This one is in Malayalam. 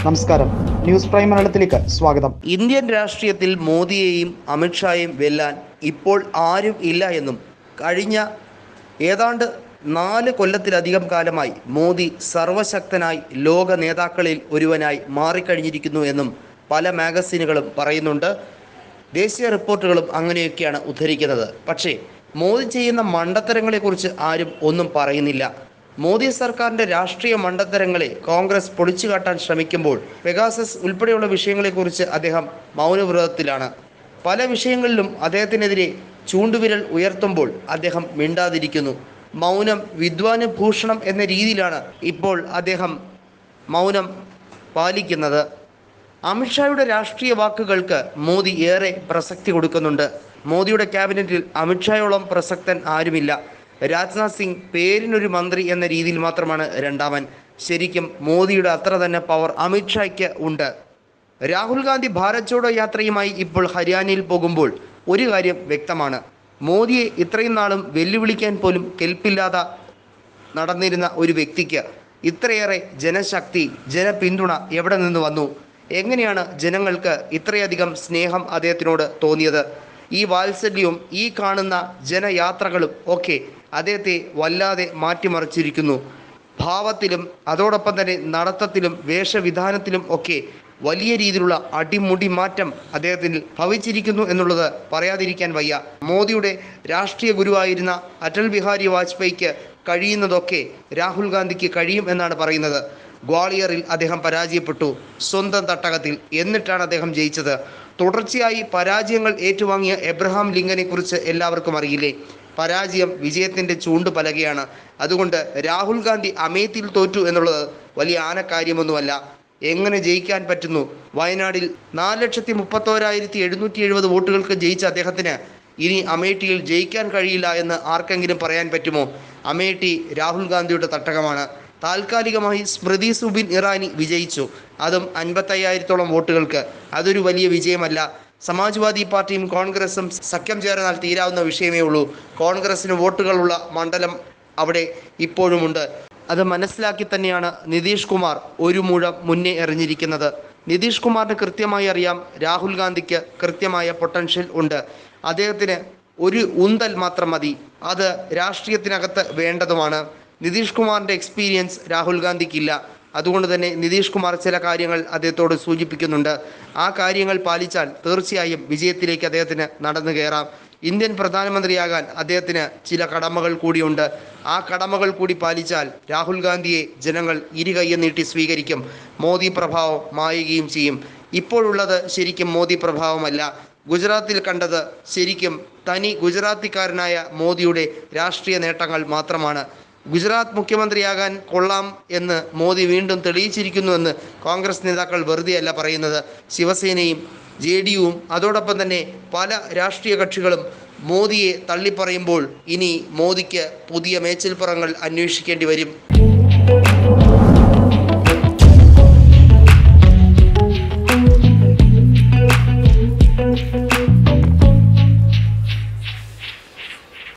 നമസ്കാരം ന്യൂസ് പ്രൈം മലയാളത്തിലേക്ക് സ്വാഗതം ഇന്ത്യൻ രാഷ്ട്രീയത്തിൽ മോദിയെയും അമിത്ഷായെയും വെല്ലാൻ ഇപ്പോൾ ആരും ഇല്ല എന്നും കഴിഞ്ഞ ഏതാണ്ട് നാല് കൊല്ലത്തിലധികം കാലമായി മോദി സർവശക്തനായി ലോക നേതാക്കളിൽ ഒരുവനായി മാറിക്കഴിഞ്ഞിരിക്കുന്നു എന്നും പല മാഗസിനുകളും പറയുന്നുണ്ട് ദേശീയ റിപ്പോർട്ടുകളും അങ്ങനെയൊക്കെയാണ് ഉദ്ധരിക്കുന്നത് പക്ഷേ മോദി ചെയ്യുന്ന മണ്ടത്തരങ്ങളെക്കുറിച്ച് ആരും ഒന്നും പറയുന്നില്ല മോദി സർക്കാരിന്റെ രാഷ്ട്രീയ മണ്ടത്തരങ്ങളെ കോൺഗ്രസ് പൊളിച്ചു കാട്ടാൻ ശ്രമിക്കുമ്പോൾ പെഗാസസ് ഉൾപ്പെടെയുള്ള വിഷയങ്ങളെക്കുറിച്ച് അദ്ദേഹം മൗനവ്രതത്തിലാണ് പല വിഷയങ്ങളിലും അദ്ദേഹത്തിനെതിരെ ചൂണ്ടുവിരൽ ഉയർത്തുമ്പോൾ അദ്ദേഹം മിണ്ടാതിരിക്കുന്നു മൗനം വിദ്വാന് ഭൂഷണം എന്ന രീതിയിലാണ് ഇപ്പോൾ അദ്ദേഹം മൗനം പാലിക്കുന്നത് അമിത്ഷായുടെ രാഷ്ട്രീയ വാക്കുകൾക്ക് മോദി ഏറെ പ്രസക്തി കൊടുക്കുന്നുണ്ട് മോദിയുടെ ക്യാബിനറ്റിൽ അമിത്ഷായോളം പ്രസക്തൻ ആരുമില്ല രാജ്നാഥ് സിംഗ് പേരിനൊരു മന്ത്രി എന്ന രീതിയിൽ മാത്രമാണ് രണ്ടാമൻ ശരിക്കും മോദിയുടെ അത്ര തന്നെ പവർ അമിത്ഷായ്ക്ക് ഉണ്ട് രാഹുൽ ഗാന്ധി ഭാരത് ജോഡോ യാത്രയുമായി ഇപ്പോൾ ഹരിയാനയിൽ പോകുമ്പോൾ ഒരു കാര്യം വ്യക്തമാണ് മോദിയെ ഇത്രയും നാളും വെല്ലുവിളിക്കാൻ പോലും കെൽപ്പില്ലാതെ നടന്നിരുന്ന ഒരു വ്യക്തിക്ക് ഇത്രയേറെ ജനശക്തി ജനപിന്തുണ എവിടെ നിന്ന് വന്നു എങ്ങനെയാണ് ജനങ്ങൾക്ക് ഇത്രയധികം സ്നേഹം അദ്ദേഹത്തിനോട് തോന്നിയത് ഈ വാത്സല്യവും ഈ കാണുന്ന ജനയാത്രകളും ഒക്കെ അദ്ദേഹത്തെ വല്ലാതെ മാറ്റിമറിച്ചിരിക്കുന്നു ഭാവത്തിലും അതോടൊപ്പം തന്നെ നടത്തത്തിലും വേഷവിധാനത്തിലും ഒക്കെ വലിയ രീതിയിലുള്ള അടിമുടി മാറ്റം അദ്ദേഹത്തിന് ഭവിച്ചിരിക്കുന്നു എന്നുള്ളത് പറയാതിരിക്കാൻ വയ്യ മോദിയുടെ രാഷ്ട്രീയ ഗുരുവായിരുന്ന അടൽ ബിഹാരി വാജ്പേയിക്ക് കഴിയുന്നതൊക്കെ രാഹുൽ ഗാന്ധിക്ക് കഴിയും എന്നാണ് പറയുന്നത് ഗ്വാളിയറിൽ അദ്ദേഹം പരാജയപ്പെട്ടു സ്വന്തം തട്ടകത്തിൽ എന്നിട്ടാണ് അദ്ദേഹം ജയിച്ചത് തുടർച്ചയായി പരാജയങ്ങൾ ഏറ്റുവാങ്ങിയ എബ്രഹാം ലിങ്കനെ കുറിച്ച് എല്ലാവർക്കും അറിയില്ലേ പരാജയം വിജയത്തിന്റെ ചൂണ്ട് പലകയാണ് അതുകൊണ്ട് രാഹുൽ ഗാന്ധി അമേത്തിൽ തോറ്റു എന്നുള്ളത് വലിയ ആനക്കാര്യമൊന്നുമല്ല എങ്ങനെ ജയിക്കാൻ പറ്റുന്നു വയനാടിൽ നാല് ലക്ഷത്തി മുപ്പത്തോരായിരത്തി എഴുന്നൂറ്റി എഴുപത് വോട്ടുകൾക്ക് ജയിച്ച അദ്ദേഹത്തിന് ഇനി അമേഠിയിൽ ജയിക്കാൻ കഴിയില്ല എന്ന് ആർക്കെങ്കിലും പറയാൻ പറ്റുമോ അമേഠി രാഹുൽ ഗാന്ധിയുടെ തട്ടകമാണ് താൽക്കാലികമായി സ്മൃതി സുബിൻ ഇറാനി വിജയിച്ചു അതും അൻപത്തയ്യായിരത്തോളം വോട്ടുകൾക്ക് അതൊരു വലിയ വിജയമല്ല സമാജ്വാദി പാർട്ടിയും കോൺഗ്രസും സഖ്യം ചേർന്നാൽ തീരാവുന്ന വിഷയമേ ഉള്ളൂ കോൺഗ്രസിന് വോട്ടുകളുള്ള മണ്ഡലം അവിടെ ഇപ്പോഴുമുണ്ട് അത് മനസ്സിലാക്കി തന്നെയാണ് നിതീഷ് കുമാർ ഒരു മുഴം മുന്നേ എറിഞ്ഞിരിക്കുന്നത് നിതീഷ് കുമാറിന് കൃത്യമായി അറിയാം രാഹുൽ ഗാന്ധിക്ക് കൃത്യമായ പൊട്ടൻഷ്യൽ ഉണ്ട് അദ്ദേഹത്തിന് ഒരു ഉന്തൽ മാത്രം മതി അത് രാഷ്ട്രീയത്തിനകത്ത് വേണ്ടതുമാണ് നിതീഷ് കുമാറിൻ്റെ എക്സ്പീരിയൻസ് രാഹുൽ ഗാന്ധിക്കില്ല അതുകൊണ്ട് തന്നെ നിതീഷ് കുമാർ ചില കാര്യങ്ങൾ അദ്ദേഹത്തോട് സൂചിപ്പിക്കുന്നുണ്ട് ആ കാര്യങ്ങൾ പാലിച്ചാൽ തീർച്ചയായും വിജയത്തിലേക്ക് അദ്ദേഹത്തിന് നടന്നു കയറാം ഇന്ത്യൻ പ്രധാനമന്ത്രിയാകാൻ അദ്ദേഹത്തിന് ചില കടമകൾ കൂടിയുണ്ട് ആ കടമകൾ കൂടി പാലിച്ചാൽ രാഹുൽ ഗാന്ധിയെ ജനങ്ങൾ ഇരുകയ്യം നീട്ടി സ്വീകരിക്കും മോദി പ്രഭാവം മായുകയും ചെയ്യും ഇപ്പോഴുള്ളത് ശരിക്കും മോദി പ്രഭാവമല്ല ഗുജറാത്തിൽ കണ്ടത് ശരിക്കും തനി ഗുജറാത്തിക്കാരനായ മോദിയുടെ രാഷ്ട്രീയ നേട്ടങ്ങൾ മാത്രമാണ് ഗുജറാത്ത് മുഖ്യമന്ത്രിയാകാൻ കൊള്ളാം എന്ന് മോദി വീണ്ടും തെളിയിച്ചിരിക്കുന്നുവെന്ന് കോൺഗ്രസ് നേതാക്കൾ വെറുതെയല്ല പറയുന്നത് ശിവസേനയും ജെ ഡി യുവും അതോടൊപ്പം തന്നെ പല രാഷ്ട്രീയ കക്ഷികളും മോദിയെ തള്ളിപ്പറയുമ്പോൾ ഇനി മോദിക്ക് പുതിയ മേച്ചിൽപ്പുറങ്ങൾ അന്വേഷിക്കേണ്ടി വരും